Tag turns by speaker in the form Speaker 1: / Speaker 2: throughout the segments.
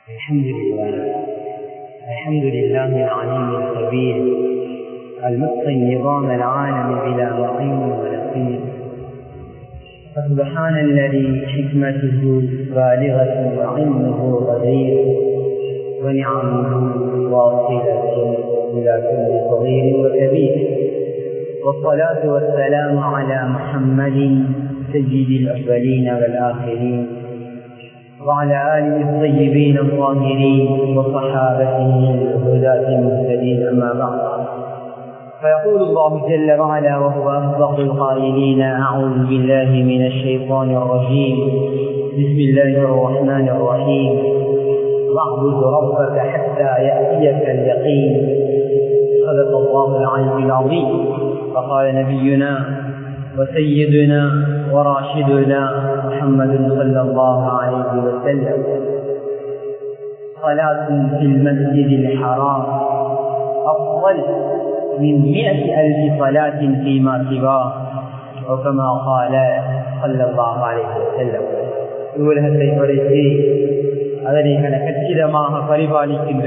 Speaker 1: الحمد لله الحمد لله العليم الخبير المتقن نظام العالم بلا معين ونقير فسبحان الذي حكمته بالغة وعلمه غدير ونعمه واصلة إلى كل صغير وكبير والصلاة والسلام على محمد سيد الأولين والآخرين وعلى آله الطيبين الطاهرين وصحابته الهداة المهتدين أما بعد فيقول الله جل وعلا وهو أصدق القائلين أعوذ بالله من الشيطان الرجيم بسم الله الرحمن الرحيم واعبد ربك حتى يأتيك اليقين صدق الله العلي العظيم فقال نبينا وسيدنا وراشدنا محمد صلى الله عليه وسلم صلاة في المسجد الحرام أفضل من مئة ألف صلاة فيما سواه وكما قال صلى الله عليه وسلم உலகத்தை படைத்து அதனை கன கச்சிதமாக பரிபாலிக்கின்ற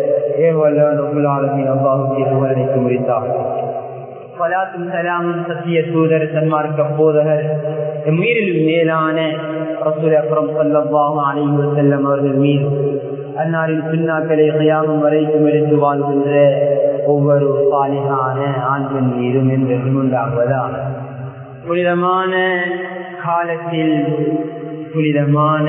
Speaker 1: ஏவல்லாளமின் அல்லாஹுக்கு புகழனைக்கு முடித்தார் சலாத்தும் சலாமும் சத்திய தூதர் சன்மார்க்க போதகர் மீறிலும் மேலான ரசூல் அக்ரம் சல்லாஹும் அலைஹி செல்லம் அவர்கள் மீது அன்னாரின் பின்னாக்களை கையாமும் வரைக்கும் எடுத்து வாழ்கின்ற ஒவ்வொரு சாலிகான ஆண்கள் மீதும் என்று உண்டாகுவதாக புனிதமான காலத்தில் புனிதமான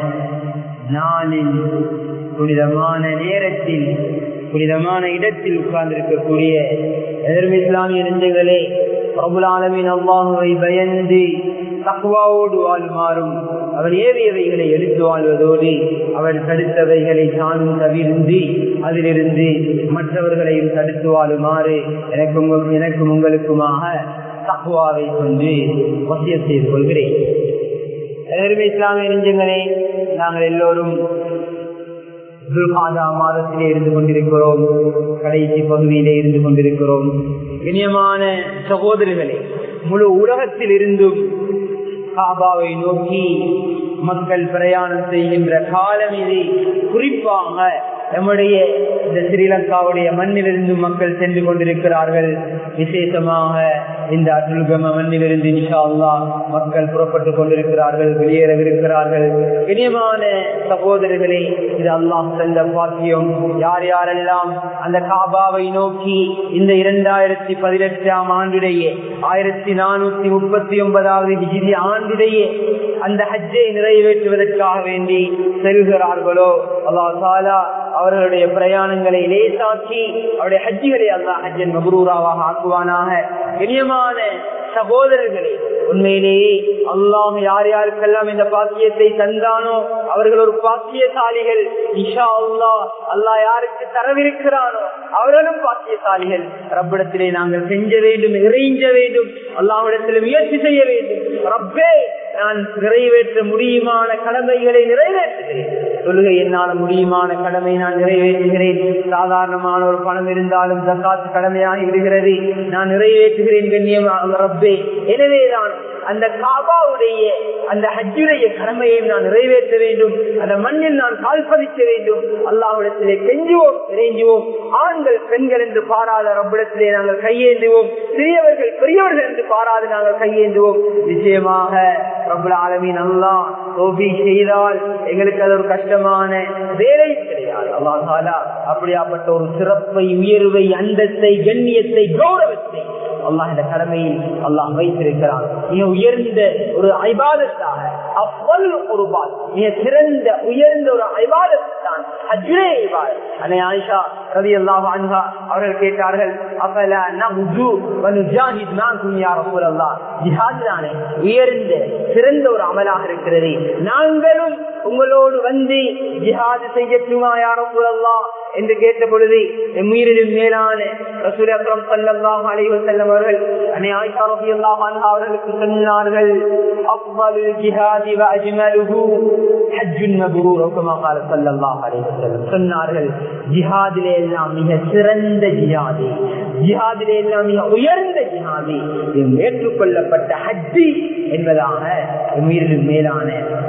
Speaker 1: நாளில் புனிதமான நேரத்தில் புனிதமான இடத்தில் உட்கார்ந்திருக்கக்கூடிய எதிர்ப்பு இஸ்லாமிய நெஞ்சங்களே பிரபுலாலமின் அவ்வாஹுவை பயந்து தக்குவாவோடு வாழ்மாறும் அவர் ஏவியவைகளை எடுத்து வாழ்வதோடு அவர் தடுத்தவைகளை தானும் தவிர்ந்து அதிலிருந்து மற்றவர்களையும் தடுத்து வாழுமாறு எனக்கும் எனக்கும் உங்களுக்குமாக தக்குவாவை கொண்டு வசிய செய்து கொள்கிறேன் எதிர்ப்பு இஸ்லாமிய நெஞ்சங்களே நாங்கள் எல்லோரும் துல்காதா மாதத்திலே இருந்து கொண்டிருக்கிறோம் கடைசி பகுதியிலே இருந்து கொண்டிருக்கிறோம் இனியமான சகோதரர்களே முழு உலகத்தில் இருந்தும் காபாவை நோக்கி மக்கள் பிரயாணம் செய்கின்ற காலம் இது குறிப்பாக நம்முடைய இந்த ஸ்ரீலங்காவுடைய மண்ணிலிருந்து மக்கள் சென்று கொண்டிருக்கிறார்கள் விசேஷமாக இந்த அட்டுல்கம மண்ணிலிருந்து நிஷா மக்கள் புறப்பட்டுக் கொண்டிருக்கிறார்கள் வெளியேறவிருக்கிறார்கள் இனியமான சகோதரர்களே இது அல்லாம் சென்ற பாக்கியம் யார் யாரெல்லாம் அந்த காபாவை நோக்கி இந்த இரண்டாயிரத்தி பதினெட்டாம் ஆண்டுடைய ஆயிரத்தி நானூத்தி முப்பத்தி ஒன்பதாவது டிகிரி ஆண்டுடைய அந்த ஹஜ்ஜை நிறைவேற்றுவதற்காக வேண்டி செல்கிறார்களோ அல்லா சாலா அவர்களுடைய பிரயாணங்களை லேசாக்கி அவருடைய ஹஜ்ஜிகளை அல்லா ஹஜ்ஜன் மபரூராவாக ஆக்குவானாக இனியமான சகோதரர்களே உண்மையிலேயே அல்லாம் யார் யாருக்கெல்லாம் இந்த பாக்கியத்தை தந்தானோ அவர்கள் ஒரு பாக்கியசாலிகள் இஷா அல்லா அல்லா யாருக்கு தரவிருக்கிறானோ அவர்களும் பாக்கியசாலிகள் ரப்பிடத்திலே நாங்கள் செஞ்ச வேண்டும் இறைஞ்ச வேண்டும் அல்லாவிடத்தில் முயற்சி செய்ய வேண்டும் ரப்பே நான் நிறைவேற்ற முடியுமான கடமைகளை நிறைவேற்றுகிறேன் தொழுகை என்னால முடியுமான கடமை நான் நிறைவேற்றுகிறேன் சாதாரணமான ஒரு பணம் இருந்தாலும் தக்காத்து கடமையாகி விடுகிறது நான் நிறைவேற்றுகிறேன் கண்ணியம் ரப்பே எனவேதான் அந்த காபாவுடைய அந்த ஹஜ்ஜுடைய கடமையை நான் நிறைவேற்ற வேண்டும் அந்த மண்ணில் நான் கால் பதிக்க வேண்டும் அல்லாவிடத்திலே கெஞ்சுவோம் இறைஞ்சுவோம் ஆண்கள் பெண்கள் என்று பாராத ரப்பிடத்திலே நாங்கள் கையேந்துவோம் சிறியவர்கள் பெரியவர்கள் என்று பாராது நாங்கள் கையேந்துவோம் நிச்சயமாக ரபுல் ஆலமின் அல்லா தோபி செய்தால் எங்களுக்கு அது ஒரு கஷ்டமான வேலை கிடையாது அல்லாஹாலா அப்படியாப்பட்ட ஒரு சிறப்பை உயர்வை அந்தத்தை கண்ணியத்தை கௌரவத்தை அல்லாஹ் இந்த கடமையில் அல்லாஹ் வைத்திருக்கிறான் மிக உயர்ந்த ஒரு ஐபாதத்தாக அவ்வளவு ஒருபால் மிக சிறந்த உயர்ந்த ஒரு ஐபாதத்தான் அஜ்ரே அனை ஆயிஷா ரவி அல்லாஹ் அன்ஹா அவர்கள் கேட்டார்கள் அப்பல நம்ஜு வனுஜாஹித் நான் குன்யா ரசூல் அல்லாஹ் ஜிஹாத் தானே உயர்ந்த சிறந்த ஒரு அமலாக இருக்கிறது நாங்களும் உங்களோடு வந்து ஜிஹாது செய்யட்டுமா யாரும் சொல்லலாம் என்று கேட்ட பொழுது எம்மீரிலும் மேலான ரசூல் அக்ரம் சல்லாஹ் அலைவசல்லம் அவர்கள் அன்னை ஆயிஷா ரபியல்லாஹ் அன்ஹா அவர்களுக்கு சொன்னார்கள் அஃபலுல் ஜிஹாதி வ அஜ்மலுஹு ஹஜ்ஜுன் மப்ரூர் கமா قال ஸல்லல்லாஹு அலைஹி வஸல்லம் சொன்னார்கள் ஜிஹாதிலே எல்லாம் மிக சிறந்த ஜிஹாதி ஜிஹாதிலே எல்லாம் மிக உயர்ந்த ஜிஹாதி ஏற்றுக்கொள்ளப்பட்ட ஹஜ்ஜி என்பதாக உயிரின் மேலான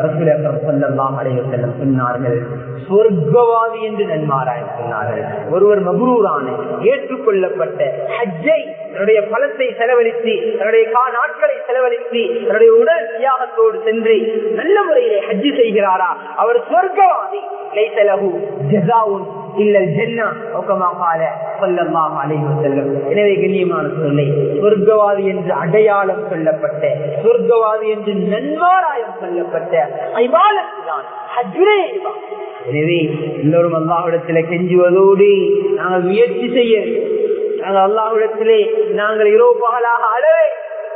Speaker 1: ரசூலம் அலைவசல்லம் சொன்னார்கள் சொர்க்கவாதி என்று நன்மாராய் சொன்னார்கள் ஒருவர் மகுரூரான ஏற்றுக்கொள்ளப்பட்ட ஹஜ்ஜை தன்னுடைய பலத்தை செலவழித்து தன்னுடைய கா நாட்களை செலவழித்து தன்னுடைய உடல் தியாகத்தோடு சென்று நல்ல முறையிலே ஹஜ்ஜு செய்கிறாரா அவர் சொர்க்கவாதி லைசலகு ஜஸாவுன் இல்லல் ஜென்னா ஒக்கமாக சொல்லமாக அலைவு செல்லும் எனவே கண்ணியமான சொல்லை சொர்க்கவாதி என்று அடையாளம் சொல்லப்பட்ட சொர்க்கவாதி என்று நன்மாராயம் சொல்லப்பட்ட ஐபாலத்துதான் ஹஜ்ரே எனவே எல்லோரும் அல்லாஹிடத்தில கெஞ்சுவதோடு நாங்கள் முயற்சி செய்ய நாங்கள் அல்லாஹிடத்திலே நாங்கள் இரவு பகலாக அளவே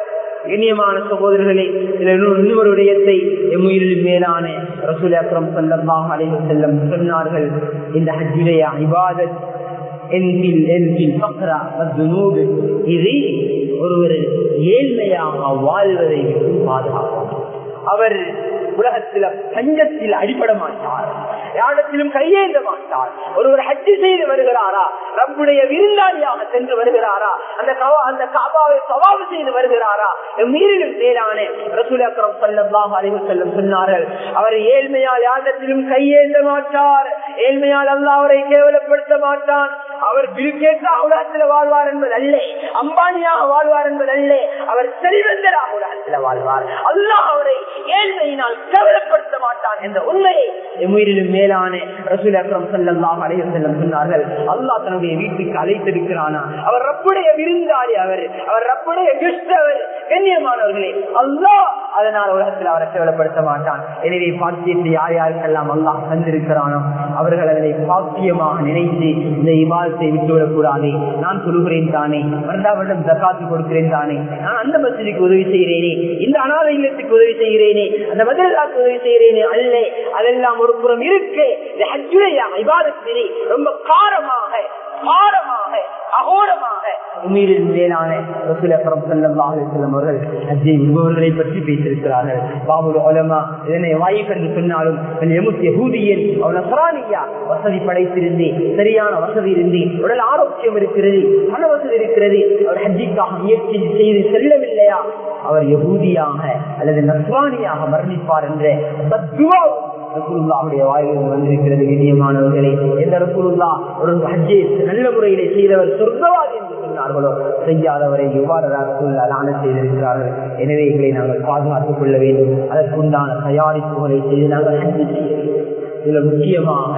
Speaker 1: இனியமான சகோதரர்களே இன்னொரு விடயத்தை எம்முயிரில் மேலான ரசூல் அக்ரம் சல்லாஹ் அலைஹி செல்லம் சொன்னார்கள் இந்த ஹஜ்ஜுடைய இபாதத் என்கில் என்கில் பக்ரா மத்னூப் இது ஒருவர் ஏழ்மையாக வாழ்வதை பாதுகாக்கும் அவர் உலகத்தில் பஞ்சத்தில் அடிபட மாட்டார் யாரிடத்திலும் கையேந்த மாட்டார் ஒருவர் ஹஜ்ஜு செய்து வருகிறாரா ரப்புடைய விருந்தாளியாக சென்று வருகிறாரா அந்த அந்த காபாவை சவாவு செய்து வருகிறாரா மீறிலும் மேலான ரசூல் அக்ரம் சல்லாஹ் அலைவு செல்லும் சொன்னார்கள் அவர் ஏழ்மையால் யாரிடத்திலும் கையேந்த மாட்டார் ஏழ்மையால் அல்ல அவரை கேவலப்படுத்த மாட்டான் அவர் பிரிக்கேற்றா உலகத்தில் வாழ்வார் என்பது அல்ல அம்பானியாக வாழ்வார் என்பது அல்ல அவர் செல்வந்தராக உலகத்தில் வாழ்வார் அல்லாஹ் அவரை ஏழ்மையினால் கேவலப்படுத்த மாட்டான் என்ற உண்மையை உயிரிலும் மேலான ரசூல் அக்ரம் சல்லாஹ் அலையம் செல்லம் சொன்னார்கள் அல்லாஹ் தன்னுடைய வீட்டுக்கு அழைத்திருக்கிறானா அவர் ரப்புடைய விருந்தாளி அவர் அவர் ரப்புடைய கிருஷ்ட அவர் கண்ணியமானவர்களே அல்லாஹ் அதனால் உலகத்தில் அவரை கேவலப்படுத்த மாட்டான் எனவே பாக்கியத்தை யார் யாருக்கெல்லாம் அல்லாஹ் தந்திருக்கிறானோ அவர்கள் அதனை பாக்கியமாக நினைத்து இந்த இபாதத்தை விட்டுவிடக் கூடாது நான் சொல்லுகிறேன் தானே வருடா வருடம் ஜக்காத்து கொடுக்கிறேன் தானே நான் அந்த மசதிக்கு உதவி செய்கிறேனே இந்த அனாதை இல்லத்துக்கு உதவி செய்கிறேனே அந்த மதுரதாக்கு உதவி செய்கிறேனே அல்ல அதெல்லாம் ஒரு புறம் இருக்கு இந்த ஹஜ்ஜுடைய இபாதத்திலே ரொம்ப காரமாக காரமாக அகோரமாக உமீரில் மேலான ரசூலக்கரம் செல்லம் அவர்கள் ஹஜ்ஜை விபவர்களை பற்றி பேசியிருக்கிறார்கள் பாபுல் ஒலமா இதனை வாய்ப்பு என்று சொன்னாலும் யகூதியன் அவன் நசரானியா வசதி படைத்திருந்தே சரியான வசதி இருந்தே உடல் ஆரோக்கியம் இருக்கிறது பண வசதி இருக்கிறது அவர் ஹஜ்ஜிக்காக முயற்சி செய்து செல்லவில்லையா அவர் யகூதியாக அல்லது நஸ்வானியாக மரணிப்பார் என்ற பத்துவாவும் ரசூலுல்லாவுடைய வாயிலிருந்து வந்திருக்கிறது கண்ணியமானவர்களே எந்த ரசூலுல்லா ஒரு ஹஜ்ஜை நல்ல முறையிலே செய்தவர் சொர்க்கவாதி என்று சொன்னார்களோ செய்யாதவரை எவ்வாறு ரசூல்லா லான செய்திருக்கிறார்கள் எனவே எங்களை நாங்கள் பாதுகாத்துக் கொள்ள வேண்டும் அதற்குண்டான தயாரிப்புகளை செய்து நாங்கள் ஹஜ்ஜு செய்ய வேண்டும் இதில் முக்கியமாக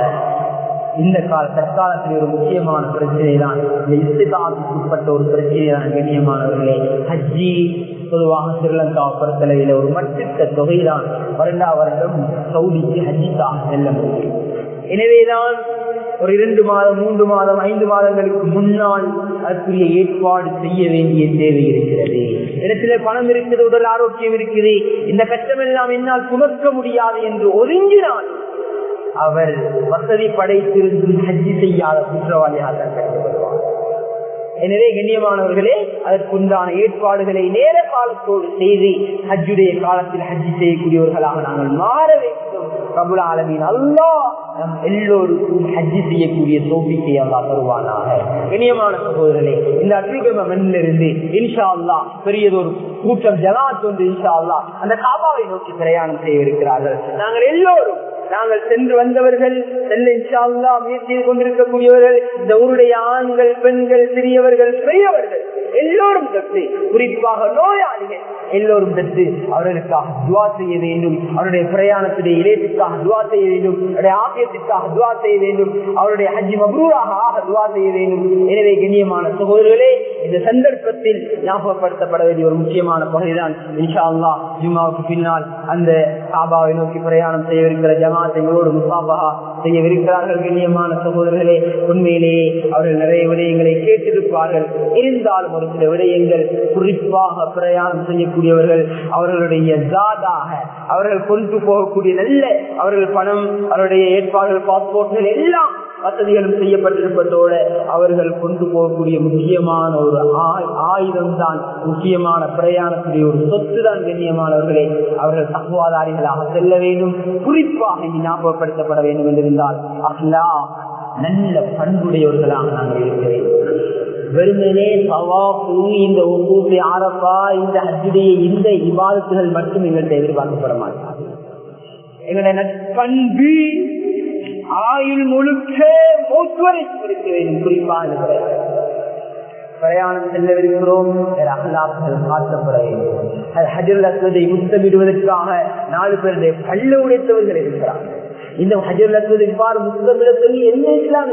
Speaker 1: இந்த கால தற்காலத்தில் ஒரு முக்கியமான பிரச்சனை தான் இந்த இஸ்திதாத்துக்கு உட்பட்ட ஒரு பிரச்சனை தான் கண்ணியமானவர்களே ஹஜ்ஜி பொதுவாக ஸ்ரீலங்கா பொறுத்தளவில் ஒரு மட்டிட்ட தொகைதான் வருடா வருடம் சவுதிக்கு ஹஜ்ஜிக்காக செல்ல முடியும் எனவேதான் ஒரு இரண்டு மாதம் மூன்று மாதம் ஐந்து மாதங்களுக்கு முன்னால் அதற்குரிய ஏற்பாடு செய்ய வேண்டிய தேவை இருக்கிறது இடத்துல பணம் இருக்குது உடல் ஆரோக்கியம் இருக்குது இந்த கஷ்டம் எல்லாம் என்னால் சுமக்க முடியாது என்று ஒதுங்கினால் அவர் வசதி படைத்திருந்தும் ஹஜ்ஜி செய்யாத குற்றவாளியாக கருதப்படுவார் எனவே கண்ணியமானவர்களே அதற்குண்டான ஏற்பாடுகளை நேர காலத்தோடு செய்து ஹஜ்ஜுடைய காலத்தில் ஹஜ்ஜி செய்யக்கூடியவர்களாக நாங்கள் மாற வேண்டும் பிரபுல ஆலமின் அல்லா நம் எல்லோருக்கும் ஹஜ்ஜி செய்யக்கூடிய சோபிக்கை அல்லா தருவானாக கண்ணியமான சகோதரர்களே இந்த அக்ரிகம மண்ணிலிருந்து இன்ஷா அல்லா பெரியதொரு கூட்டம் ஜனாத் ஒன்று இன்ஷா அல்லா அந்த காபாவை நோக்கி பிரயாணம் செய்ய இருக்கிறார்கள் நாங்கள் எல்லோரும் நாங்கள் சென்று வந்தவர்கள் செல்ல இன்ஷால்லா முயற்சி கொண்டிருக்கக்கூடியவர்கள் இந்த ஊருடைய ஆண்கள் பெண்கள் சிறியவர்கள் பெரியவர்கள் எல்லோரும் தட்டு குறிப்பாக நோயாளிகள் எல்லோரும் தட்டு அவர்களுக்காக துவா செய்ய வேண்டும் அவருடைய பிரயாணத்துடைய இளையத்துக்காக துவா செய்ய வேண்டும் அவருடைய ஆசியத்திற்காக துவா செய்ய வேண்டும் அவருடைய ஹஜ்ஜி மபூராக ஆக துவா செய்ய வேண்டும் எனவே கண்ணியமான சகோதரர்களே இந்த சந்தர்ப்பத்தில் ஞாபகப்படுத்தப்பட வேண்டிய ஒரு முக்கியமான பகுதிதான் இன்ஷா அல்லா ஜும்மாவுக்கு பின்னால் அந்த காபாவை நோக்கி பிரயாணம் செய்யவிருக்கிற ஜமாத்தைகளோடு முசாபகா செய்யவிருக்கிறார்கள் கண்ணியமான சகோதரர்களே உண்மையிலேயே அவர்கள் நிறைய விடயங்களை கேட்டிருப்பார்கள் இருந்தாலும் ஒரு சில விடயங்கள் குறிப்பாக பிரயாணம் செய்யக்கூடியவர்கள் அவர்களுடைய ஜாதாக அவர்கள் கொண்டு போகக்கூடிய நல்ல அவர்கள் பணம் அவருடைய ஏற்பாடுகள் பாஸ்போர்ட்கள் எல்லாம் வசதிகளும் செய்யப்பட்டிருப்பதோடு அவர்கள் கொண்டு போகக்கூடிய முக்கியமான ஒரு ஆயுதம் தான் முக்கியமான பிரயாணத்துடைய ஒரு சொத்து தான் கண்ணியமானவர்களே அவர்கள் தகுவாதாரிகளாக செல்ல வேண்டும் குறிப்பாக இங்கு ஞாபகப்படுத்தப்பட வேண்டும் என்றிருந்தால் அஹ்லா நல்ல பண்புடையவர்களாக நாங்கள் இருக்க வேண்டும் வெறுமனே சவாப்பு இந்த ஒவ்வொரு ஆரப்பா இந்த ஹஜ்ஜுடைய இந்த இவாதத்துகள் மட்டும் எங்கள்கிட்ட எதிர்பார்க்கப்பட மாட்டாங்க எங்களுடைய நட்பண்பு ஆயுள் முழுக்க மூச்சுவரை இருக்க வேண்டும் குறிப்பாக பிரயாணம் செல்லவிருக்கிறோம் அகலாக்கள் மாற்றப்பட வேண்டும் அது ஹஜர் அஸ்வதை முத்தமிடுவதற்காக நாலு பேருடைய கள்ள உடைத்தவர்கள் இருக்கிறார்கள் இந்த ஹஜர் அஸ்வதை இவ்வாறு முத்தமிட சொல்லி என்ன இஸ்லாம்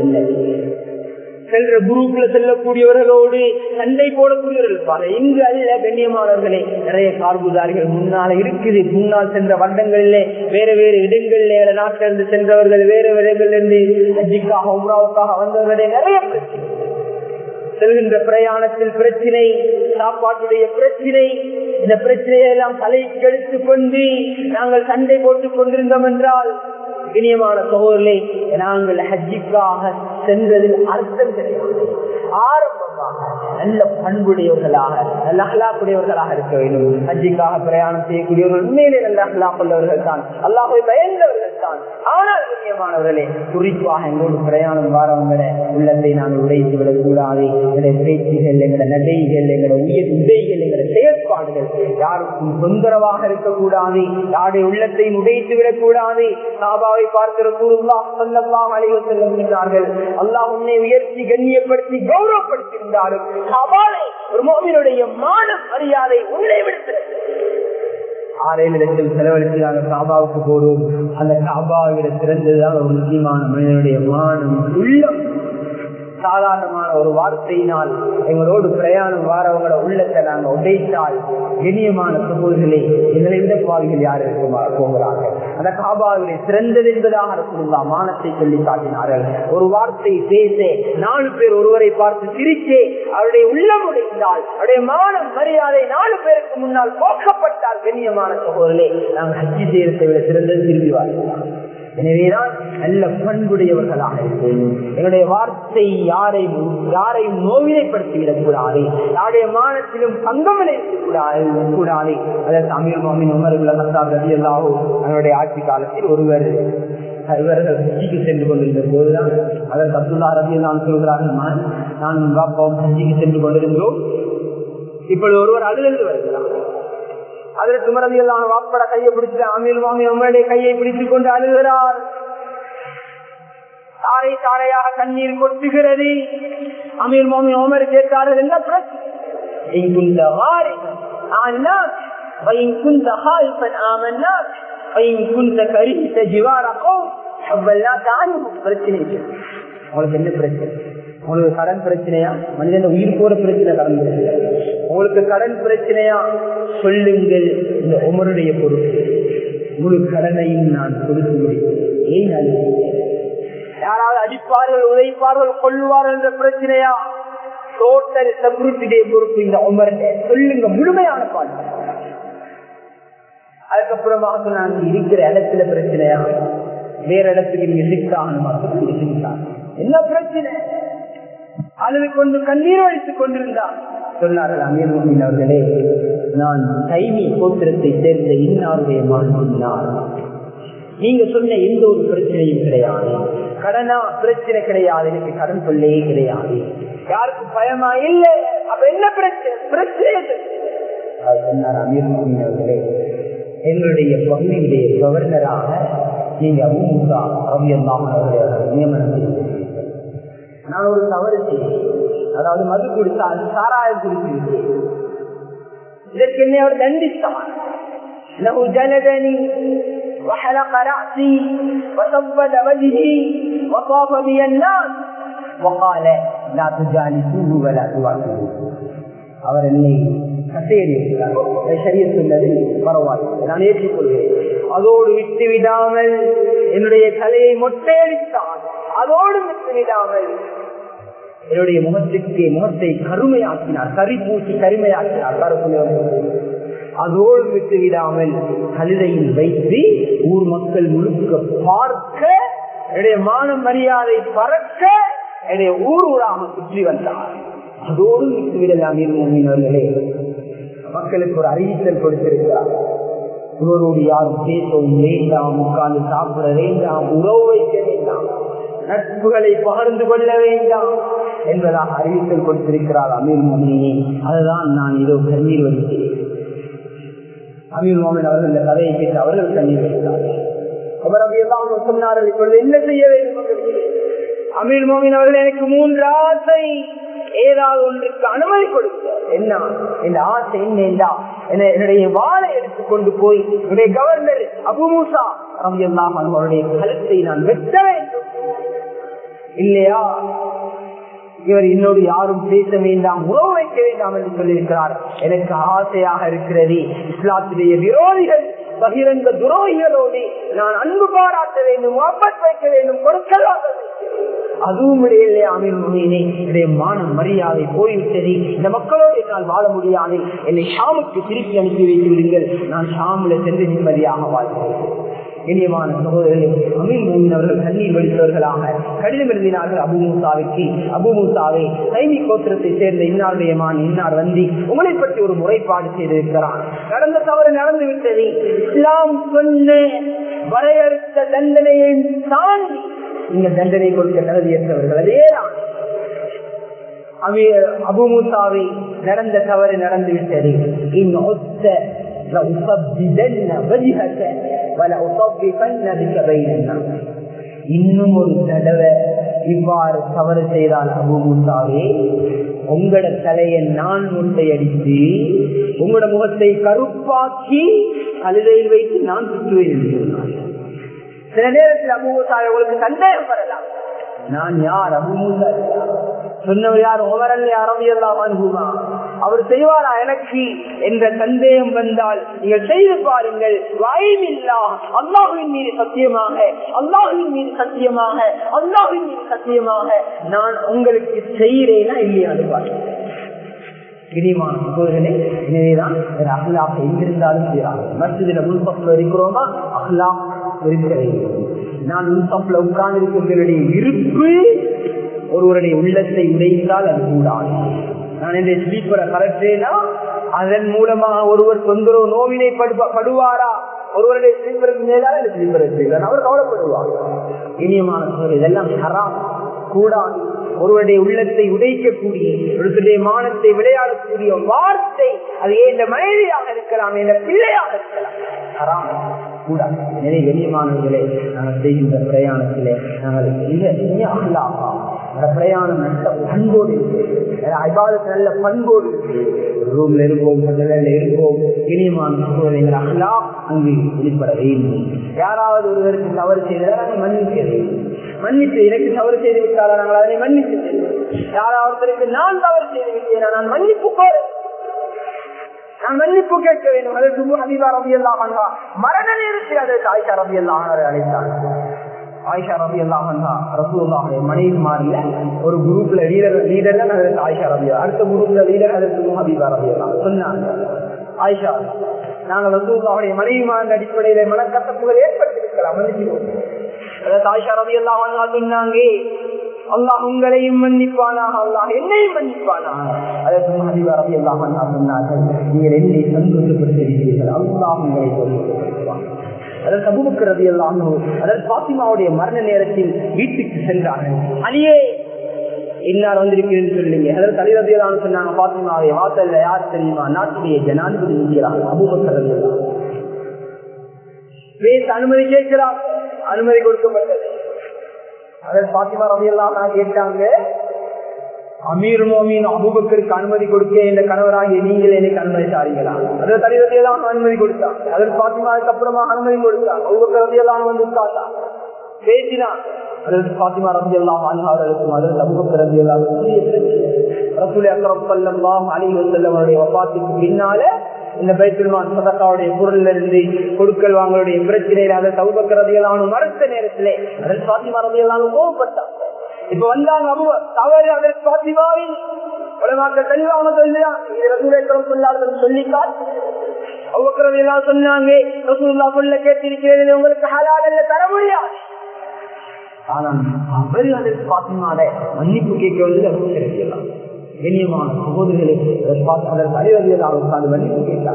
Speaker 1: செல்ற குரூப்ல செல்லக்கூடியவர்களோடு சண்டை போடக்கூடியவர்கள் இருப்பாங்க இங்கு அல்ல கண்ணியமானவர்களே நிறைய கார்புதாரிகள் முன்னால இருக்குது முன்னால் சென்ற வட்டங்களிலே வேற வேறு இடங்களிலே நாட்டிலிருந்து சென்றவர்கள் வேறு இடங்களிலிருந்து அஜிக்காக உம்ராவுக்காக வந்தவர்களே நிறைய பிரச்சனை செல்கின்ற பிரயாணத்தில் பிரச்சினை சாப்பாட்டுடைய பிரச்சினை இந்த பிரச்சனையை எல்லாம் தலைக்கு எடுத்துக் கொண்டு நாங்கள் சண்டை போட்டுக் கொண்டிருந்தோம் என்றால் இனியமான சகோதரர்களே நாங்கள் ஹஜ்ஜிக்காக சென்றதில் அர்த்தம் கிடையாது ஆரம்பமாக நல்ல பண்புடையவர்களாக நல்ல அகலாக்குடையவர்களாக இருக்க வேண்டும் ஹஜ்ஜிக்காக பிரயாணம் செய்யக்கூடியவர்கள் உண்மையிலே நல்ல அகலாக்குள்ளவர்கள் தான் அல்லாஹை பயந்தவர்கள் தான் ஆனால் கண்ணியமானவர்களே குறிப்பாக எங்களோடு பிரயாணம் வாரவங்களை உள்ளத்தை நாங்கள் உடைத்து விடக்கூடாது எங்களுடைய பேச்சுகள் எங்களோட நடைகள் எங்களோட உயிர் உடைகள் எங்களோட செயற்பாடுகள் யாருக்கும் தொந்தரவாக இருக்கக்கூடாது யாருடைய உள்ளத்தையும் உடைத்து விடக்கூடாது சாபாவை பார்க்கிற கூறுல்லா சொல்லலாம் அழைவு செல்லுகிறார்கள் அல்லாஹ் உன்னை உயர்த்தி கண்ணியப்படுத்தி கௌரவப்படுத்தியிருந்தாலும் சவாலை ஒரு மோமினுடைய மான மரியாதை உள்ளே விடுத்து ஆறேழு லட்சம் செலவழித்து நாங்கள் காபாவுக்கு போடுவோம் அந்த காபாவிட சிறந்ததுதான் ஒரு முக்கியமான மனிதனுடைய மானம் உள்ளம் சாதாரணமான ஒரு வார்த்தையினால் எங்களோடு பிரயாணம் வாரவங்களோட உள்ளத்தை நாங்கள் உடைத்தால் இனியமான சமூகங்களே எங்களை இந்த பாவிகள் யார் இருக்குமா போகிறார்கள் அந்த காபாவிலே சிறந்தது என்பதாக இருக்குங்களா மானத்தை சொல்லி காட்டினார்கள் ஒரு வார்த்தை பேச நாலு பேர் ஒருவரை பார்த்து சிரிச்சே அவருடைய உள்ளம் உடைந்தால் அவருடைய மானம் மரியாதை நாலு பேருக்கு முன்னால் போக்கப்பட்டால் கண்ணியமான சகோதரே நாங்கள் ஹஜ்ஜி செய்யறதை விட சிறந்தது திரும்பி வாழ்க்கலாம் எனவேதான் நல்ல பண்புடையவர்களாக இருக்கும் என்னுடைய வார்த்தை யாரையும் யாரையும் நோவினைப்படுத்திவிடக் கூடாது யாருடைய மானத்திலும் பங்கம் விளைவிக்கக்கூடாது கூடாது அதற்கு அமீர் மாமின் உமர்கள் சத்தாப் ரவி அல்லாஹோ அவருடைய ஆட்சி காலத்தில் ஒருவர் இவர்கள் ஹஜ்ஜிக்கு சென்று கொண்டிருந்த போதுதான் அதற்கு அப்துல்லா ரவி நான் சொல்கிறார்கள் நான் பாப்பாவும் ஹஜ்ஜிக்கு சென்று கொண்டிருந்தோம் இப்பொழுது ஒருவர் அழுதென்று வருகிறார் அதில் துமரதி எல்லாம் வாப்பட கையை பிடிச்சு அமீர் மாமி உங்களுடைய கையை பிடித்துக் கொண்டு அழுகிறார் தாரை தாரையாக கண்ணீர் கொட்டுகிறது அமீர் மாமி ஓமர் கேட்டார்கள் என்ன பிரச்சனை وإن كنت خائفا آمناك وإن كنت كرهت جوار قوم حبلناك عنهم பிரச்சனை உங்களுக்கு என்ன பிரச்சனை உங்களுக்கு கடன் பிரச்சனையா மனிதன் உயிர் போற பிரச்சனை கடன் பிரச்சனை உங்களுக்கு கடன் பிரச்சனையா சொல்லுங்கள் இந்த உமருடைய பொறுப்பு முழு கடனையும் நான் கொடுத்து முடியும் ஏன் யாராவது அடிப்பார்கள் உதைப்பார்கள் கொள்வார்கள் என்ற பிரச்சனையா டோட்டல் செக்யூரிட்டிடைய பொறுப்பு இந்த உமருடைய சொல்லுங்க முழுமையான பாட்டு அதுக்கப்புறமாக சொன்னாங்க இருக்கிற இடத்துல பிரச்சனையா வேற இடத்துக்கு நீங்க சிக்காக என்ன பிரச்சனை அழுது கொண்டு கண்ணீர் வழித்துக் கொண்டிருந்தார் சொன்னார்கள் அமீர் மோமின் அவர்களே நான் கைவி கோத்திரத்தை சேர்ந்த இன்னாருடைய மகனார் நீங்க சொன்ன எந்த ஒரு பிரச்சனையும் கிடையாது கடனா பிரச்சனை கிடையாது எனக்கு கடன் சொல்லையே கிடையாது யாருக்கும் பயமா இல்லை அப்ப என்ன பிரச்சனை பிரச்சனை சொன்னார் அமீர் மோமின் அவர்களே எங்களுடைய பகுதியுடைய கவர்னராக நீங்க அபூமுகா ரவியல்லாம் அவர்கள் நியமனம் செய்தீர்கள் நான் ஒரு தவறு செய்தேன் அதாவது மது குடித்தால் சாராயம் குடித்திருக்கேன் இதற்கு என்னை அவர் தண்டித்தான் له جلدني وحلق رأسي وسود وجهي وطاف بي الناس وقال لا تجالسوه ولا تواكبوه அவர் என்னை கசேரி சரிய சொன்னது பரவாயில்லை நான் ஏற்றுக்கொள்கிறேன் அதோடு விட்டு விடாமல் என்னுடைய தலையை மொட்டையடித்தான் அதோடு விட்டு விடாமல் என்னுடைய முகத்துக்கு முகத்தை கருமையாக்கினார் கறி பூசி கருமையாக்கினார் கருப்புள்ளவர்கள் அதோடு விட்டு விடாமல் கழுதையில் வைத்து ஊர் மக்கள் முழுக்க பார்க்க என்னுடைய மான மரியாதை பறக்க என்னுடைய ஊர் ஊராக சுற்றி வந்தார் அதோடு விட்டு விடலாம் இருந்தவர்களே மக்களுக்கு ஒரு அறிவித்தல் கொடுத்திருக்கிறார் இவரோடு யாரும் பேசவும் வேண்டாம் உட்கார்ந்து சாப்பிட வேண்டாம் உறவு வைக்க வேண்டாம் நட்புகளை பகிர்ந்து கொள்ள வேண்டாம் என்பதாக அறிவித்தல் கொடுத்திருக்கிறார் அமீர் மோமினியே அதுதான் நான் இதோ கண்ணீர் வடிக்கிறேன் அமீர் மோமின் அவர்கள் இந்த கதையை கேட்டு அவர்கள் கண்ணீர் வடித்தார்கள் அவர் அவையெல்லாம் சொன்னார்கள் இப்பொழுது என்ன செய்ய வேண்டும் அமீர் மோமின் அவர்கள் எனக்கு மூன்று ஆசை ஏதாவது ஒன்றுக்கு அனுமதி கொடுக்க என்ன இந்த ஆசை என்னண்டா என்னுடைய வாழை எடுத்துக்கொண்டு போய் என்னுடைய கவர்னர் அபுமூசா ரவியெல்லாம் அவருடைய கழுத்தை நான் வெட்ட வேண்டும் இல்லையா இவர் இன்னொரு யாரும் பேச வேண்டாம் உறவு வைக்க வேண்டாம் என்று சொல்லியிருக்கிறார் எனக்கு ஆசையாக இருக்கிறது இஸ்லாத்துடைய விரோதிகள் பகிரங்க துரோகிகளோடு நான் அன்பு பாராட்ட வேண்டும் அப்பத் வைக்க வேண்டும் கொடுக்கல் வாங்க அதுவும் இடையிலே அமீர் முனியினே என்னுடைய மான மரியாதை போய்விட்டது இந்த மக்களோடு என்னால் வாழ முடியாது என்னை ஷாமுக்கு திருப்பி அனுப்பி வைத்து விடுங்கள் நான் ஷாமுல சென்று நிம்மதியாக வாழ்கிறேன் இனியமான சகோதரர்களே அமீர் மோமின் அவர்கள் கண்ணீர் வடித்தவர்களாக கடிதம் எழுதினார்கள் அபு மூசாவுக்கு அபு மூசாவை சைனி கோத்திரத்தை சேர்ந்த இன்னாருடைய மான் இன்னார் வந்து உங்களை பற்றி ஒரு முறைப்பாடு செய்திருக்கிறான் நடந்த தவறு நடந்து விட்டது இஸ்லாம் சொன்ன வரையறுத்த தண்டனையை தாண்டி இந்த தண்டனை கொடுக்க தகுதியற்றவர்கள் அதேதான் அபுமூசாவை நடந்த தவறு நடந்து விட்டது இன்னொத்த இன்னும் ஒரு தடவை இவ்வாறு தவறு செய்தால் அபுமூசாவே உங்களோட தலையை நான் முட்டையடித்து உங்களோட முகத்தை கருப்பாக்கி கழுதையில் வைத்து நான் சுற்றுவேன் என்று சொன்னார் சில நேரத்தில் அபுமூசாவை உங்களுக்கு சந்தேகம் வரலாம் நான் யார் அபுமூசா சொன்னவர் யார் உமரல் அரபியெல்லாம் அனுபவமா அவர் செய்வாரா எனக்கு என்ற சந்தேகம் வந்தால் நீங்கள் செய்து பாருங்கள் வாயுமில்லா அல்லாஹுவின் மீது சத்தியமாக அல்லாஹுவின் மீது சத்தியமாக அல்லாஹுவின் மீது சத்தியமாக நான் உங்களுக்கு செய்கிறேனா இல்லையா பாருங்கள் கிரிமான சகோதரனே எனவேதான் அஹ்லாப் எங்கிருந்தாலும் செய்யலாம் மசிதில முன்பத்தில் இருக்கிறோமா அஹ்லாப் இருக்க வேண்டும் நான் முன்பத்தில் உட்கார்ந்து இருக்கிறவர்களுடைய இருப்பு ஒருவருடைய உள்ளத்தை உடைத்தால் அது கூடாது நான் இந்த ஸ்லீப்பரை கலற்றேனா அதன் மூலமாக ஒருவர் தொந்தரவு நோவினை படுவாரா ஒருவருடைய ஸ்லீப்பருக்கு மேலாக இந்த ஸ்லீப்பர் எடுத்துக்கிறார் அவர் கவலைப்படுவார் இனியமான சூழல் இதெல்லாம் ஹராம் கூடாது ஒருவருடைய உள்ளத்தை உடைக்கக்கூடிய ஒருத்தருடைய மானத்தை விளையாடக்கூடிய வார்த்தை அது எந்த மனைவியாக இருக்கலாம் எந்த பிள்ளையாக இருக்கலாம் ஹராம் கூடாது எனவே கண்ணியமானவர்களே நாங்கள் செய்கின்ற பிரயாணத்திலே நாங்கள் மிக இனிய அகலாகா அந்த பிரயாணம் நல்ல பண்போடு இருக்கு ஐபாதத்து நல்ல பண்போடு இருக்கு ரூம்ல இருப்போம் ஹோட்டலில் இருப்போம் இனியமான சூழலைகள் அகலா அங்கு வெளிப்பட வேண்டும் யாராவது ஒருவருக்கு தவறு செய்தால் அதை மன்னிக்க வேண்டும் மன்னித்து எனக்கு தவறு செய்து விட்டாரா நாங்கள் அதனை மன்னித்து யாராவது நான் தவறு செய்து விட்டேனா நான் மன்னிப்பு கோரேன் நான் மன்னிப்பு கேட்க வேண்டும் அதற்கு ஹபீபா ரபி எல்லாம் மரண நேரத்தில் அதற்கு ஆயிஷா ரபி எல்லாம் அழைத்தார் ஆயிஷா ரபி எல்லாம் ரசூல்லாவுடைய மனைவி மாறில ஒரு குரூப்ல லீடர் லீடர் தான் அதற்கு ஆயிஷா ரபி அடுத்த குரூப்ல லீடர் அதற்கு ஹபீபா ரபி எல்லாம் சொன்னாங்க ஆயிஷா நாங்கள் ரசூல்லாவுடைய மனைவி மாறின அடிப்படையில மனக்கட்டப்புகள் ஏற்பட்டிருக்கலாம் மன்னிச்சுக்கோம் அதற்கு ஆயிஷா ரபி எல்லாம் சொன்னாங்க அல்லாஹ் உங்களையும் மன்னிப்பானாக அல்லாஹ் என்னையும் மன்னிப்பானாக அதற்கு மஹதிவா ரவி அல்லாஹ் சொன்னார்கள் நீங்கள் என்னை சந்தோஷப்படுத்துகிறீர்கள் அல்லாஹ் உங்களை சந்தோஷப்படுத்துவான் அதற்கு அபுபக்கர் ரவி அல்லாஹ் அதற்கு பாத்திமாவுடைய மரண நேரத்தில் வீட்டுக்கு சென்றார்கள் அலியே இன்னார் வந்திருக்கிறேன்னு சொல்லுங்க அதற்கு அலி ரவி அல்லாஹ் சொன்னாங்க பாத்திமாவை வாசல்ல யார் தெரியுமா நாட்டுடைய ஜனாதிபதி இருக்கிறாங்க அபுபக்கர் ரவி அல்லாஹ் பேச அனுமதி கேட்கிறார் அனுமதி கொடுக்கப்பட்டது அதில் பாத்திமா ரவி எல்லாம் கேட்டாங்க அமீர் மோமின் அபுபக்கருக்கு அனுமதி கொடுக்க இந்த கணவராகிய நீங்கள் எனக்கு அனுமதி தாரீங்களா அதில் தலைவரையெல்லாம் அனுமதி கொடுத்தாங்க அதில் பாத்திமாவுக்கு அப்புறமா அனுமதி கொடுத்தாங்க அபுபக்கர் ரவியெல்லாம் வந்து உட்கார்ந்தாங்க பேசினான் அதற்கு பாத்திமா ரவி எல்லாம் ஆழ்வார்களுக்கும் அதில் அபுபக்கர் ரவி எல்லாம் ரசூல் அக்கரம் செல்லம் அலி செல்லம் அவருடைய வப்பாத்துக்கு பின்னால இந்த பைத்துல்மான் சதக்காவுடைய பொருள்ல இருந்து கொடுக்கல் வாங்களுடைய பிரச்சனையில அதை சௌபக்கிறதையெல்லாம் மறுத்த நேரத்திலே அதில் பாத்திமா ரதையெல்லாம் கோவப்பட்டான் இப்ப வந்தாங்க அபு தவறு அதற்கு பாத்திமாவின் உலமாக்கள் தெளிவாக சொல்லுறான் இது ரசூலேக்கரம் சொல்லாதது சொல்லிக்கால் அவ்வக்கிறதையெல்லாம் சொன்னாங்க ரசூல்லா சொல்ல கேட்டிருக்கிறது உங்களுக்கு ஹலாடல்ல தர முடியாது ஆனால் அவரு அதற்கு பாத்திமால மன்னிப்பு கேட்க வந்து அபுக்கிறதையெல்லாம் கண்ணியமான சகோதரர்களே அதற்கு அறிவதியதாக உட்கார்ந்து மன்னிப்பு கேட்டாங்க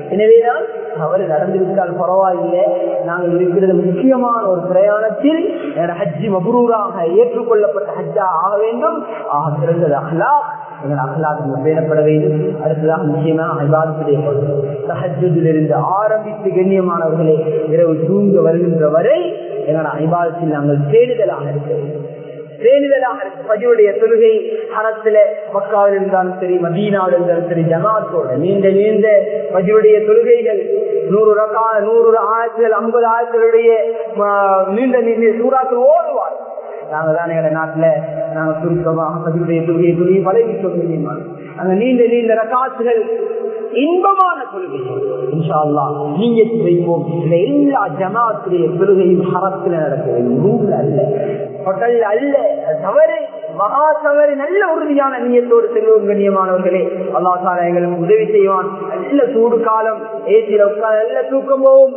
Speaker 1: எனவேதான் தவறு நடந்துவிட்டால் பரவாயில்லை நாங்கள் இருக்கிறது முக்கியமான ஒரு பிரயாணத்தில் ஹஜ்ஜி மபுரூராக ஏற்றுக்கொள்ளப்பட்ட ஹஜ்ஜா ஆக வேண்டும் ஆக சிறந்தது அஹ்லாக் எங்கள் அகலாக பேணப்பட வேண்டும் அடுத்ததாக நிச்சயமாக ஐபாதத்துடைய சஹஜிலிருந்து ஆரம்பித்து கண்ணியமானவர்களே இரவு தூங்க வருகின்ற வரை எங்கள் ஐபாதத்தில் நாங்கள் தேடுதலாக இருக்க வேண்டும் பேணுதலாக இருக்கு பதிவுடைய தொழுகை ஹரத்துல மக்காவில் இருந்தாலும் சரி மதீனாவில் இருந்தாலும் சரி ஜமாத்தோட நீண்ட நீண்ட பதிவுடைய தொழுகைகள் நூறு ரகா நூறு ஆயிரத்துகள் ஐம்பது ஆயிரத்துடைய நீண்ட நீண்ட சூறாக்கள் ஓடுவார் நாங்க தான் எங்க நாட்டுல நாங்க சுருக்கமாக பதிவுடைய தொழுகையை தொழுகை பழகி சொல்லுங்க அங்க நீண்ட நீண்ட ரகாசுகள் இன்பமான கொள்கை இன்ஷா அல்லா நீங்க வைப்போம் இந்த எல்லா ஜமாத்துடைய கொள்கையும் ஹரத்துல நடக்க வேண்டும் ரூம்ல அல்ல ஹோட்டல்ல அல்ல தவறு மகா தவறு நல்ல உறுதியான நீயத்தோடு செல்வோம் கண்ணியமானவர்களே அல்லா சாரா எங்களுக்கு உதவி செய்வான் நல்ல சூடு காலம் ஏசியில உட்கார நல்ல தூக்கம் போகும்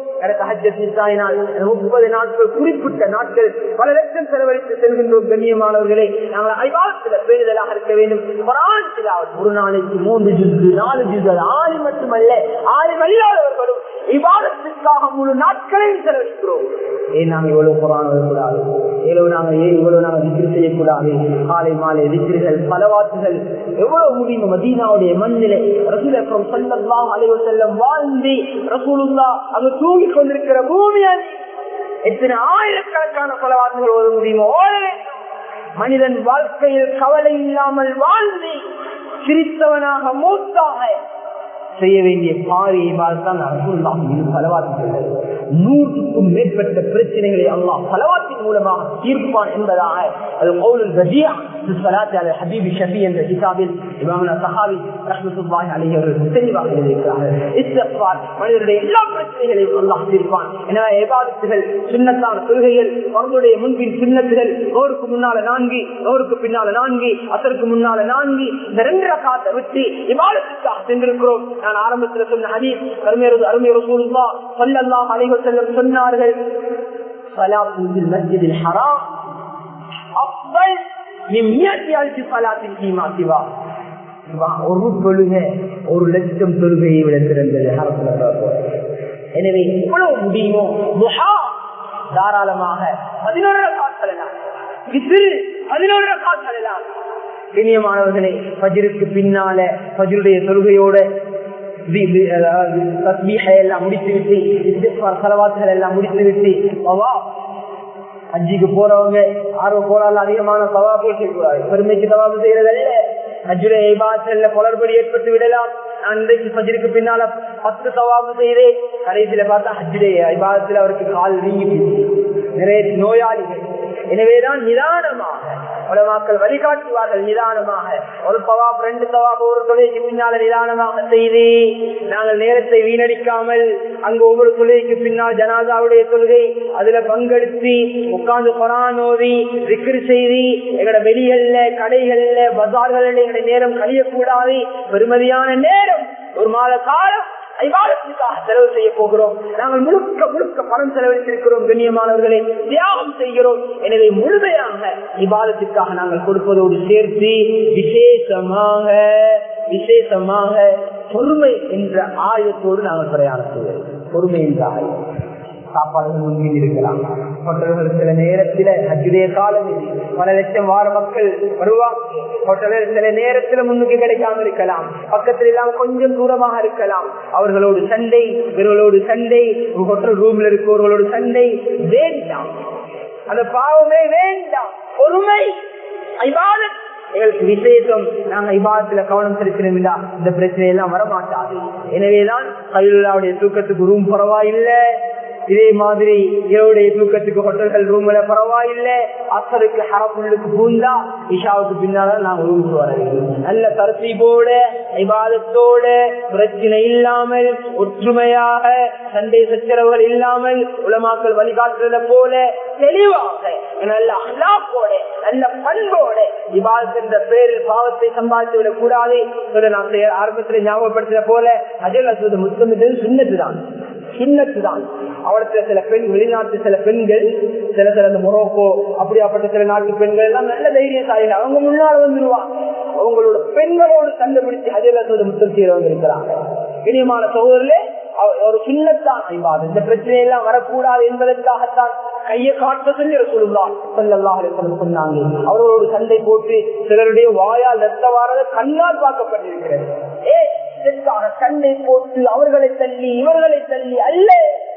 Speaker 1: முப்பது நாட்கள் குறிப்பிட்ட நாட்கள் பல லட்சம் செலவழித்து செல்கின்றோம் கண்ணியமானவர்களே நாங்கள் ஐவாரத்தில் பேருதலாக இருக்க வேண்டும் ஒரு நாளைக்கு மூன்று ஜிசு நாலு ஜிசு ஆறு மட்டுமல்ல ஆறு அல்லாதவர்களும் இவ்வாரத்திற்காக முழு நாட்களையும் செலவழிக்கிறோம் ஏன் நாங்கள் இவ்வளவு குரான் வரக்கூடாது இவ்வளவு நாங்கள் ஏன் இவ்வளவு நாங்கள் விக்கிரி செய்யக்கூடாது காலை மாலை விக்கிரிகள் பலவாத்துகள் எவ்வளவு முடியுமோ மதீனாவுடைய மண்ணிலை ரசூல் அப்புறம் செல்லலாம் அலைவர் செல்லம் வாழ்ந்தி ரசூலுல்லா அங்கு தூங்கி கொண்டிருக்கிற பூமியன் எத்தனை ஆயிரக்கணக்கான பலவாத்துகள் ஓத முடியுமோ ஓத வேண்டும் மனிதன் வாழ்க்கையில் கவலை இல்லாமல் வாழ்ந்து சிரித்தவனாக மூத்தாக செய்ய வேண்டிய பாரியை பார்த்தான் அற்புதம் பலவாத்துகள் நூற்றுக்கும் மேற்பட்ட பிரச்சனைகளை அல்லாஹ் பலவாத்தின் மூலமாக தீர்ப்பான் என்பதாக அது கவுலுல் ரஜியா ஹபீபி ஷபி என்ற கிதாபில் இமாமனா சஹாபி ரஹ்மத்துல்லாஹி அலைஹி அவர்கள் தெளிவாக எழுதியிருக்கிறார்கள் இஸ்திக்பார் மனிதனுடைய எல்லா பிரச்சனைகளையும் அல்லாஹ் தீர்ப்பான் எனவே இபாதத்துகள் சுன்னத்தான கொள்கைகள் அவர்களுடைய முன்பின் சுன்னத்துகள் நோருக்கு முன்னால நான்கு நோருக்கு பின்னால நான்கு அதற்கு முன்னால நான்கு இந்த ரெண்டு ரகாத்தை விட்டு இபாதத்துக்காக சென்றிருக்கிறோம் நான் ஆரம்பத்தில் சொன்ன ஹதீஸ் அருமையர் அருமையர் சூழ்நிலா சொல்லல்லாம் அலைவர் செல்லம் சொன்னார்கள் மஸ்ஜிதில் ஹராம் அஃபல் ஒரு தொழுகை ஒரு லட்சம் தொழுகையை விட சிறந்தது எனவே எவ்வளவு முடியுமோ தாராளமாக பதினோரு காத்தலாம் பதினோரு காத்தலாம் இனியமானவர்களே பஜிருக்கு பின்னால பஜருடைய தொழுகையோட எல்லாம் முடித்து விட்டு செலவாத்துகள் எல்லாம் முடித்து விட்டு அஞ்சுக்கு போறவங்க ஆர்வம் போறால அதிகமான சவாபு செய்யக்கூடாது பெருமைக்கு சவாபு செய்யறதல்ல அஜுரை ஐபாசல்ல குளறுபடி ஏற்பட்டு விடலாம் நான் இன்றைக்கு பஜருக்கு பின்னால பத்து சவாபு செய்தேன் கடைசியில பார்த்தா ஹஜ்ஜுடைய ஐபாதத்தில் அவருக்கு கால் வீங்கி நிறைய நோயாளிகள் எனவேதான் நிதானமாக உலமாக்கள் வழிகாட்டுவார்கள் நிதானமாக ஒரு தவாப் ரெண்டு தவாப் ஒரு தொழிலுக்கு பின்னால நிதானமாக செய்து நாங்கள் நேரத்தை வீணடிக்காமல் அங்கு ஒவ்வொரு தொழிலுக்கு பின்னால் ஜனாதாவுடைய தொழுகை அதுல பங்கெடுத்து உட்கார்ந்து கொரானோதி விக்கிரி செய்தி எங்களோட வெளிகள்ல கடைகள்ல பஜார்கள்ல எங்களுடைய நேரம் கழியக்கூடாது பெருமதியான நேரம் ஒரு மாத காலம் ஐவாதத்துக்காக செலவு செய்ய போகிறோம் நாங்கள் முழுக்க முழுக்க பணம் செலவழித்திருக்கிறோம் கண்ணியமானவர்களை தியாகம் செய்கிறோம் எனவே முழுமையாக இபாதத்திற்காக நாங்கள் கொடுப்பதோடு சேர்த்து விசேஷமாக விசேஷமாக பொறுமை என்ற ஆயுதத்தோடு நாங்கள் பிரயாணம் செய்வோம் பொறுமை என்ற ஆயுதம் சாப்பாடுகள் முன்பில் இருக்கலாம் ஹோட்டல்கள் சில நேரத்தில் அஜுடைய காலம் பல லட்சம் வார மக்கள் வருவாங்க ஹோட்டல்கள் சில நேரத்தில் முன்னுக்கு கிடைக்காம இருக்கலாம் பக்கத்தில் எல்லாம் கொஞ்சம் தூரமாக இருக்கலாம் அவர்களோடு சண்டை இவர்களோடு சண்டை ஹோட்டல் ரூம்ல இருக்கவர்களோடு சண்டை வேண்டாம் அந்த பாவமே வேண்டாம் பொறுமை ஐபாதத் எங்களுக்கு விசேஷம் நாங்க இபாதத்துல கவனம் செலுத்தினோம் இந்த பிரச்சனை எல்லாம் வரமாட்டாது எனவேதான் கையுள்ளாவுடைய தூக்கத்துக்கு ரூம் பரவாயில்லை இதே மாதிரி இரவுடைய தூக்கத்துக்கு ஹோட்டல்கள் ரூம்ல பரவாயில்லை அசருக்கு ஹரப்புள்ளுக்கு பூந்தா இஷாவுக்கு பின்னால நாங்க ரூமுக்கு வர வேண்டும் நல்ல தரத்தீபோட விவாதத்தோட பிரச்சனை இல்லாமல் ஒற்றுமையாக சண்டை சச்சரவுகள் இல்லாமல் உலமாக்கள் வழிகாட்டுறத போல தெளிவாக நல்ல அல்லாப்போட நல்ல பண்போட விவாதத் என்ற பேரில் பாவத்தை சம்பாதித்து விடக் கூடாது நான் ஆரம்பத்தில் ஞாபகப்படுத்தின போல அதில் அது முத்தமிட்டு சுண்ணத்துதான் சின்னத்துதான் அவருக்கு சில பெண் வெளிநாட்டு சில பெண்கள் சில சில இந்த மொரோக்கோ அப்படியாப்பட்ட சில நாட்டு பெண்கள் எல்லாம் நல்ல தைரியசாலிகள் அவங்க முன்னால் வந்துருவாங்க அவங்களோட பெண்களோடு கண்டுபிடிச்சு அதில் முத்தம் செய்யறவங்க இருக்கிறாங்க இனியமான சகோதரர்களே ஒரு சின்னத்தான் ஐபாது இந்த பிரச்சனை எல்லாம் வரக்கூடாது என்பதற்காகத்தான் கையை காட்ட சொல்லி சொல்லுவார் சொன்னாங்க அவர்களோடு சண்டை போட்டு சிலருடைய வாயால் ரத்த வாரத கண்ணால் பார்க்கப்பட்டிருக்கிறது ஏ இதற்காக சண்டை போட்டு அவர்களை தள்ளி இவர்களை தள்ளி அல்ல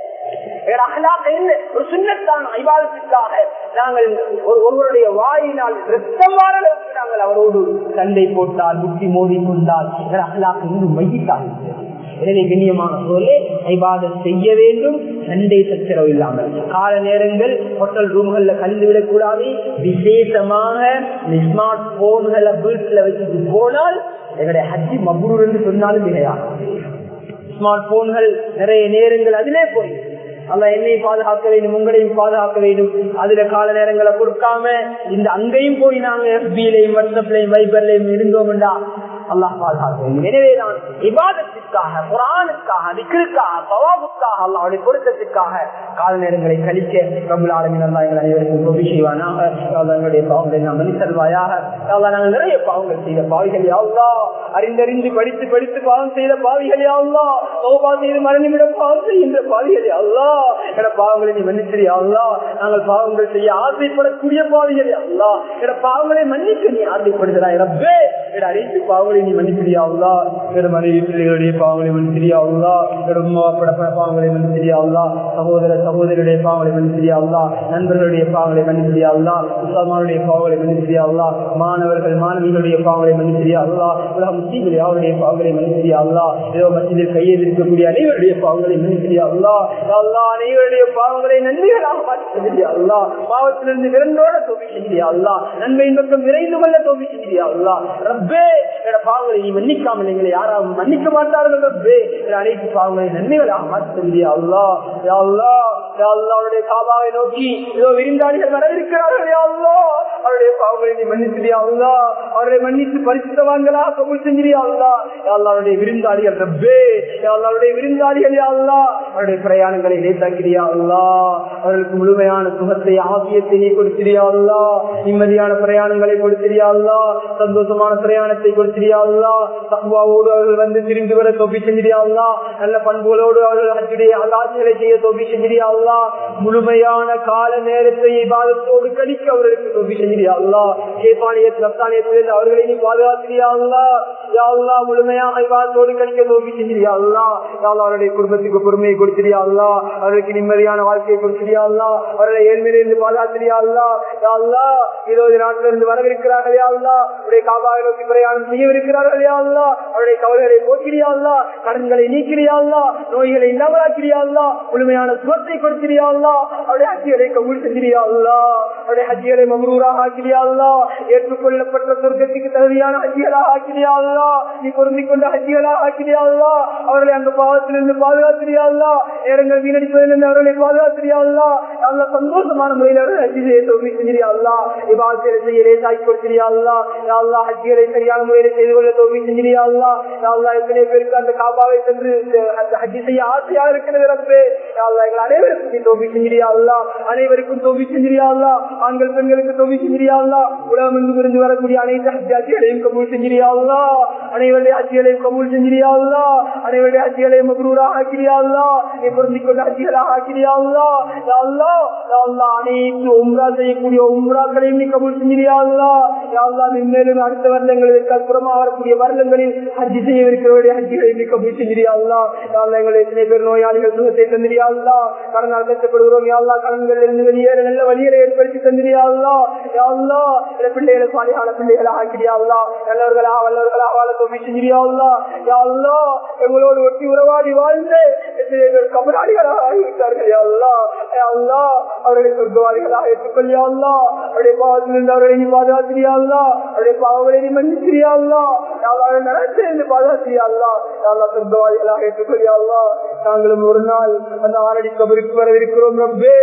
Speaker 1: ஒரு சுண்ணத்தான் ஐபாதத்திற்காக நாங்கள் ஒருவருடைய வாயினால் ரத்தம் வார அளவுக்கு நாங்கள் அவரோடு சண்டை போட்டால் முட்டி மோதி கொண்டால் அகலாக இன்னும் மையிட்டால் எனவே கண்ணியமான சோழே ஐபாதம் செய்ய வேண்டும் சண்டை சச்சரவு இல்லாமல் கால நேரங்கள் ஹோட்டல் ரூம்கள்ல கலந்து விடக்கூடாது விசேஷமாக ஸ்மார்ட் போன்களை வீட்டுல வச்சுட்டு போனால் எங்களுடைய ஹஜ்ஜி மபுரூர் என்று சொன்னாலும் மிகையாகும் ஸ்மார்ட் போன்கள் நிறைய நேரங்கள் அதிலே போய் அல்ல என்னை பாதுகாக்க வேண்டும் உங்களையும் பாதுகாக்க வேண்டும் அதுல கால நேரங்களை கொடுக்காம இந்த அங்கேயும் போய் நாங்க எஃபிலையும் வாட்ஸ்அப்லையும் வைபர்லையும் இருந்தோம்டா அல்லாஹ் பாதுகாக்க வேண்டும் எனவே நான் விவாதத்திற்காக குரானுக்காக விக்கிற்காக பவாவுக்காக அல்லாவுடைய பொருத்தத்திற்காக கால நேரங்களை கழிக்க பிரபுல ஆளுமின் அல்லா எங்கள் அனைவருக்கும் உதவி செய்வானாக எங்களுடைய பாவங்களை நாம் மன்னித்தருவாயாக நாங்கள் நிறைய பாவங்கள் செய்த பாவிகள் யாவ்லா அறிந்தறிந்து படித்து படித்து பாவம் செய்த பாவிகள் யாவ்லா சோபா செய்து மறந்துவிட பாவம் செய்கின்ற பாவிகள் யாவ்லா என பாவங்களை நீ மன்னிச்சிரியா அல்லா நாங்கள் பாவங்கள் செய்ய ஆசைப்படக்கூடிய பாவிகள் அல்லா என பாவங்களை மன்னிக்க நீ ஆசைப்படுகிறாய் ரப்பே என அனைத்து பாவங்களை நீ மன்னிச்சிரியா அல்லா என மனைவி பிள்ளைகளுடைய பாவங்களை மன்னிச்சிரியா அல்லா என உமா படப்பட பாவங்களை மன்னிச்சிரியா அல்லா சகோதர சகோதரியுடைய பாவங்களை மன்னிச்சிரியா அல்லா நண்பர்களுடைய பாவங்களை மன்னிச்சிரியா அல்லா உஸ்லாமானுடைய பாவங்களை மன்னிச்சிரியா அல்லா மாணவர்கள் மாணவிகளுடைய பாவங்களை மன்னிச்சிரியா அல்லா உலக முஸ்லீம்கள் யாருடைய பாவங்களை மன்னிச்சிரியா அல்லா ஏதோ மத்தியில் கையில் இருக்கக்கூடிய அனைவருடைய பாவங்களை மன்னிச்சிரியா அல்லா அல்லா அனைவருடைய பாவங்களை நன்மைகளாக மாற்றி அல்லா பாவத்திலிருந்து விரண்டோட தோல்வி செஞ்சியா அல்லா நன்மையின் பக்கம் விரைந்து கொள்ள தோல்வி செஞ்சியா அல்லா ரப்பே என பாவங்களை நீ மன்னிக்காமல் எங்களை யாராவது மன்னிக்க மாட்டார்கள் ரப்பே என அனைத்து பாவங்களை நன்மைகளாக மாற்றி செஞ்சியா அல்லா அல்லா அல்லாவுடைய காபாவை நோக்கி ஏதோ விருந்தாளிகள் வரவிருக்கிறார்கள் அல்லா அவருடைய பாவங்களை நீ மன்னிச்சிரியா அல்லா அவர்களை மன்னித்து பரிசுத்தவான்களா கபூல் செஞ்சிரியா அல்லா அல்லாவுடைய விருந்தாளிகள் ரப்பே அல்லாவுடைய விருந்தாளிகள் அல்லா அவருடைய பிரயாணங்களை லேசாக்கிறியா அல்லா அவர்களுக்கு முழுமையான சுகத்தை ஆசியத்தை நீ கொடுத்திரியா அல்லா நிம்மதியான பிரயாணங்களை கொடுத்திரியா அல்லா சந்தோஷமான பிரயாணத்தை கொடுத்திரியா அல்லா தகுவாவோடு அவர்கள் வந்து திரும்பி வர தொப்பி செஞ்சிரியா அல்லா நல்ல பண்புகளோடு அவர்கள் அச்சுடைய அலாசிகளை செய்ய தொப்பி செஞ்சிரியா அல்லா முழுமையான கால நேரத்தை பாதத்தோடு கழிக்க அவர்களுக்கு தொப்பி செஞ்சிரியா அல்லா கேபானியத் ரப்தானியத்தில் அவர்களை நீ பாதுகாத்திரியா அல்லா யா அல்லா முழுமையான பாதத்தோடு கழிக்க தொப்பி செஞ்சிரியா அல்லா யா அல்லா அவருடைய குடும்பத்துக்கு பொறுமையை கொடுத்திரியா அல்லா அவர்களுக்கு நிம்மதியான வாழ்க்கையை கொடுத்திரியா அல்லா அவர்களை ஏழ்மையிலிருந்து பாதுகாத்திரியா அல்லா யா அல்லா இருபது நாட்டில இருந்து வரவிருக்கிறார்கள் யா அல்லா அவருடைய காபாவை நோக்கி பிரயாணம் செய்யவிருக்கிறார்கள் யா அல்லா அவருடைய கவலைகளை போக்கிறியா அல்லா கடன்களை நீக்கிறியா அல்லா நோய்களை இல்லாமலாக்கிறியா அல்லா முழுமையான சுகத்தை கொடுத்திரியா அல்லா அவருடைய ஹஜ்ஜிகளை கபூல் செஞ்சிரியா அல்லா அவருடைய ஹஜ்ஜிகளை மமரூராக ஆக்கிறியா அல்லா ஏற்றுக்கொள்ளப்பட்ட சொர்க்கத்துக்கு தகுதியான ஹஜ்ஜிகளாக ஆக்கிறியா அல்லா நீ பொருந்திக் கொண்ட ஹஜ்ஜிகளாக ஆக்கிறியா அல்லா அவர்களை அந்த பாவத்திலிருந்து பாதுகாத்திரியா அல்லா நேரங்கள் வீணடிப்பதிலிருந்து அவர்களை பாதுகாத்திரியா அல்லா நல்ல சந்தோஷமான முறையில் அவர்கள் ஹஜ்ஜி செய்ய தோல்வி செஞ்சிரியா அல்லா இபாசியலை செய்ய லேசாக்கி கொடுத்திரியா அல்லா அல்லா ஹஜ்ஜிகளை சரியான முறையில் செய்து கொள்ள தோல்வி செஞ்சிரியா அல்லா அல்லா எத்தனை பேருக்கு அந்த காபாவை சென்று ஹஜ்ஜி செய்ய ஆசையாக இருக்கிறது ரப்பே அல்லா எங்கள் அனைவருக்கும் நீ தோல்வி செஞ்சிரியா அல்லா அனைவருக்கும் தோல்வி செஞ்சிரியா அல்லா ஆண்கள் பெண்களுக்கு தோல்வி செஞ்சிரியா அல்லா உலகம் எங்கும் இருந்து வரக்கூடிய அனைத்து ஹஜ்ஜிகளையும் கபூல் செஞ்சிரியா அல்லா அனைவருடைய ஹஜ்ஜிகளையும் கபூல் செஞ்சிரியா அல்லா அனைவருடைய ஹஜ்ஜிகளையும் மக்ரூராக ஆக்கிரியா அல்லா நீ பொருந்திக் கொண்ட ஹஜ்ஜிகளாக ஆக்கிரியா அல்லா யா அல்லா யா அல்லா அனைத்து உம்ரா செய்யக்கூடிய உம்ராக்களையும் நீ கபூல் செஞ்சிரியா அல்லா யா அல்லா மேலும் அடுத்த வருடங்களுக்கு அப்புறமா வரக்கூடிய வருடங்களில் ஹஜ்ஜி செய்யவிருக்கிறவருடைய ஹஜ்ஜிகளை நீ கபூல் செஞ்சிரியா அல்லா யா அல்லா எங்களை எத்தனை பேர் நோயாளிகள் சுகத்தை தந்திரியா அல்லா கடனால் கஷ்டப்படுகிறோம் யா அல்லா கடன்கள் இருந்து வெளியேற நல்ல வழிகளை ஏற்படுத்தி தந்திரியா அல்லா யா அல்லா இந்த பிள்ளைகளை சாலியான பிள்ளைகளை ஆக்கிறியா அல்லா நல்லவர்களா வல்லவர்களா வாழ தோவி செஞ்சிரியா அல்லா யா அல்லா எங்களோடு ஒட்டி உறவாடி வாழ்ந்து எத்தனை பேர் கபராளிகளாக ஆகிவிட்டார்கள் யா அல்லா யா அல்லா அவர்களை சொர்க்கவாதிகளாக ஏற்றுக்கொள்ளியா அல்லா அவருடைய பாவத்திலிருந்து அவர்களை நீ பாதுகாத்திரியா அல்லா அவருடைய பாவங்களை நீ மன்னிச்சிரியா அல்லா அவர்கள் நடத்திலிருந்து பாதுகாத்திரியா அல்லா அல்லா சொர்க்கவாதிகளாக ஏற்றுக்கொள்ளியா அல்லா நாங்களும் ஒரு நாள் அந்த ஆரடி கபருக்கு வரவிருக்கிறோம் ரப்பே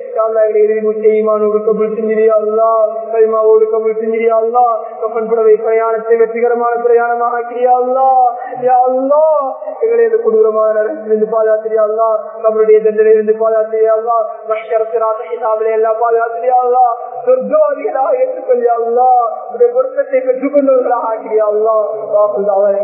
Speaker 1: பிரயாணத்தை வெற்றிகரமான பிரயாணமாக எங்களை கொடூரமான நரகத்திலிருந்து பாதுகாத்திரியா நம்மளுடைய தண்டனையிலிருந்து பாதுகாத்திரியா எல்லாம் பாதுகாத்திரியா சொர்க்கவாதிகளாக ஏற்றுக்கொள்ளியா பொருத்தத்தை பெற்றுக்கொண்டவர்களாக ஆக்கிரியா